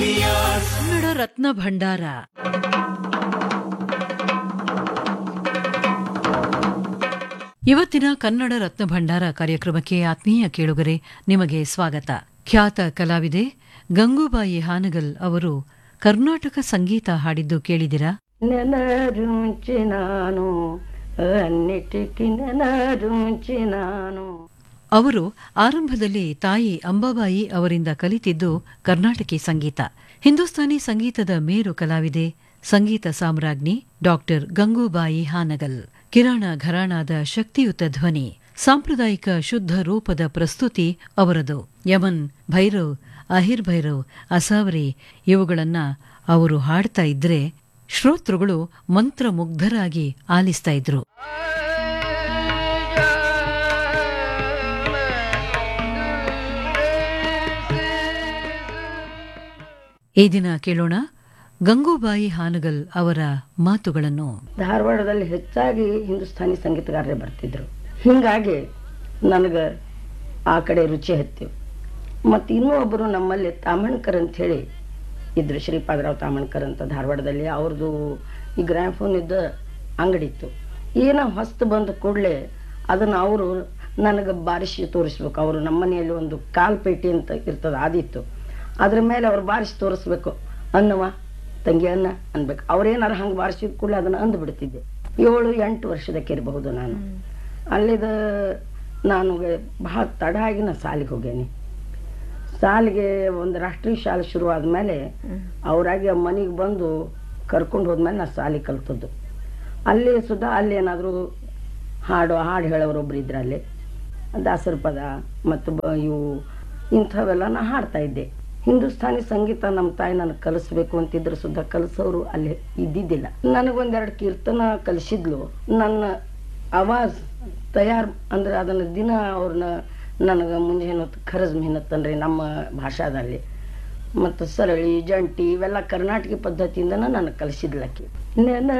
ಕನ್ನಡ ರತ್ನ ಭಂಡಾರ ಇವತ್ತಿನ ಕನ್ನಡ ರತ್ನ ಭಂಡಾರ ಕಾರ್ಯಕ್ರಮಕ್ಕೆ ಆತ್ಮೀಯ ಕೇಳುಗರೆ ನಿಮಗೆ ಸ್ವಾಗತ ಖ್ಯಾತ ಕಲಾವಿದೆ ಗಂಗೂಬಾಯಿ ಹಾನಗಲ್ ಅವರು ಕರ್ನಾಟಕ ಸಂಗೀತ ಹಾಡಿದ್ದು ಕೇಳಿದಿರಾ ನೆನರುಂಚಿ ನಾನು ಅನ್ನಿಟಿಕಿ ನೆನರುಂಚಿ ನಾನು ಅವರು ಆರಂಭದಲ್ಲಿ ತಾಯಿ ಅಂಬಾಬಾಯಿ ಅವರಿಂದ ಕಲಿತಿದ್ದು ಕರ್ನಾಟಕಿ ಸಂಗೀತ ಹಿಂದೂಸ್ತಾನಿ ಸಂಗೀತದ ಮೇರು ಕಲಾವಿದೆ ಸಂಗೀತ ಸಾಮ್ರಾಜ್ಞಿ ಡಾಕ್ಟರ್ ಗಂಗೂಬಾಯಿ ಹಾನಗಲ್ ಕಿರಾಣ ಘರಾಣಾದ ಶಕ್ತಿಯುತ ಧ್ವನಿ ಸಾಂಪ್ರದಾಯಿಕ ಶುದ್ಧ ರೂಪದ ಪ್ರಸ್ತುತಿ ಅವರದು ಯಮನ್ ಭೈರವ್ ಅಹಿರ್ ಭೈರವ್ ಅಸಾವರಿ ಇವುಗಳನ್ನ ಅವರು ಹಾಡ್ತಾ ಇದ್ರೆ ಶ್ರೋತೃಗಳು ಮಂತ್ರಮುಗ್ಧರಾಗಿ ಆಲಿಸ್ತಾ ಇದ್ರು ಈ ದಿನ ಕೇಳೋಣ ಗಂಗೂಬಾಯಿ ಹಾನಗಲ್ ಅವರ ಮಾತುಗಳನ್ನು ಧಾರವಾಡದಲ್ಲಿ ಹೆಚ್ಚಾಗಿ ಹಿಂದೂಸ್ಥಾನಿ ಸಂಗೀತಗಾರರೇ ಬರ್ತಿದ್ರು ಹಿಂಗಾಗಿ ನನಗೆ ಆ ಕಡೆ ರುಚಿ ಹತ್ತಿವು ಮತ್ತು ಇನ್ನೂ ಒಬ್ಬರು ನಮ್ಮಲ್ಲಿ ತಾಮಣ್ಕರ್ ಅಂತ ಹೇಳಿ ಇದ್ರು ಶ್ರೀಪಾದರಾವ್ ತಾಮಣ್ಕರ್ ಅಂತ ಧಾರವಾಡದಲ್ಲಿ ಅವ್ರದ್ದು ಈ ಗ್ರಾಮ್ಫೋನ್ ಇದ್ದ ಅಂಗಡಿ ಇತ್ತು ಏನೋ ಹೊಸ್ತು ಬಂದ ಕೂಡಲೇ ಅದನ್ನು ಅವರು ನನಗೆ ಬಾರಿಸಿ ತೋರಿಸ್ಬೇಕು ಅವರು ನಮ್ಮ ಮನೆಯಲ್ಲಿ ಒಂದು ಕಾಲ್ ಪೇಟಿ ಅಂತ ಇರ್ತದೆ ಅದಿತ್ತು ಅದ್ರ ಮೇಲೆ ಅವ್ರು ಬಾರಿಸಿ ತೋರಿಸ್ಬೇಕು ಅನ್ನವ ತಂಗಿ ಅನ್ನ ಅನ್ಬೇಕು ಅವ್ರೇನಾರು ಹಂಗೆ ಬಾರಿಸಿದ ಕೂಡಲೇ ಅದನ್ನು ಅಂದ್ಬಿಡ್ತಿದ್ದೆ ಏಳು ಎಂಟು ವರ್ಷದಕ್ಕೆ ಇರಬಹುದು ನಾನು ಅಲ್ಲಿದ ನಾನು ಬಹಳ ತಡ ಆಗಿ ನಾನು ಸಾಲಿಗೆ ಹೋಗೇನಿ ಸಾಲಿಗೆ ಒಂದು ರಾಷ್ಟ್ರೀಯ ಶಾಲೆ ಶುರು ಆದಮೇಲೆ ಅವರಾಗಿ ಮನೆಗೆ ಬಂದು ಕರ್ಕೊಂಡು ಹೋದ್ಮೇಲೆ ನಾನು ಸಾಲಿ ಕಲ್ತದ್ದು ಅಲ್ಲಿ ಸುಧಾ ಅಲ್ಲಿ ಏನಾದರೂ ಹಾಡು ಹಾಡು ಹೇಳೋರು ಒಬ್ರು ಇದ್ರು ಅಲ್ಲಿ ದಾಸರ ಪದ ಮತ್ತು ಬ ಇವು ಇಂಥವೆಲ್ಲ ನಾ ಹಾಡ್ತಾ ಇದ್ದೆ ಹಿಂದೂಸ್ಥಾನಿ ಸಂಗೀತ ನಮ್ಮ ತಾಯಿ ನನಗೆ ಕಲಿಸ್ಬೇಕು ಅಂತಿದ್ರು ಸುಧಾ ಕಲಿಸೋರು ಅಲ್ಲಿ ಇದ್ದಿದ್ದಿಲ್ಲ ನನಗೊಂದೆರಡು ಕೀರ್ತನ ಕಲಿಸಿದ್ಲು ನನ್ನ ಆವಾಜ್ ತಯಾರು ಅಂದ್ರೆ ಅದನ್ನು ದಿನ ಅವ್ರನ್ನ ನನಗೆ ಮುಂಜಾನೆ ಹೊತ್ತು ಖರಜ್ ಮೆಹನತ್ ಅಂದ್ರೆ ನಮ್ಮ ಭಾಷಾದಲ್ಲಿ ಮತ್ತು ಸರಳಿ ಜಂಟಿ ಇವೆಲ್ಲ ಕರ್ನಾಟಕ ಪದ್ಧತಿಯಿಂದನ ನನಗೆ ಕಲಿಸಿದ್ಲಕ್ಕಿ ನೆನ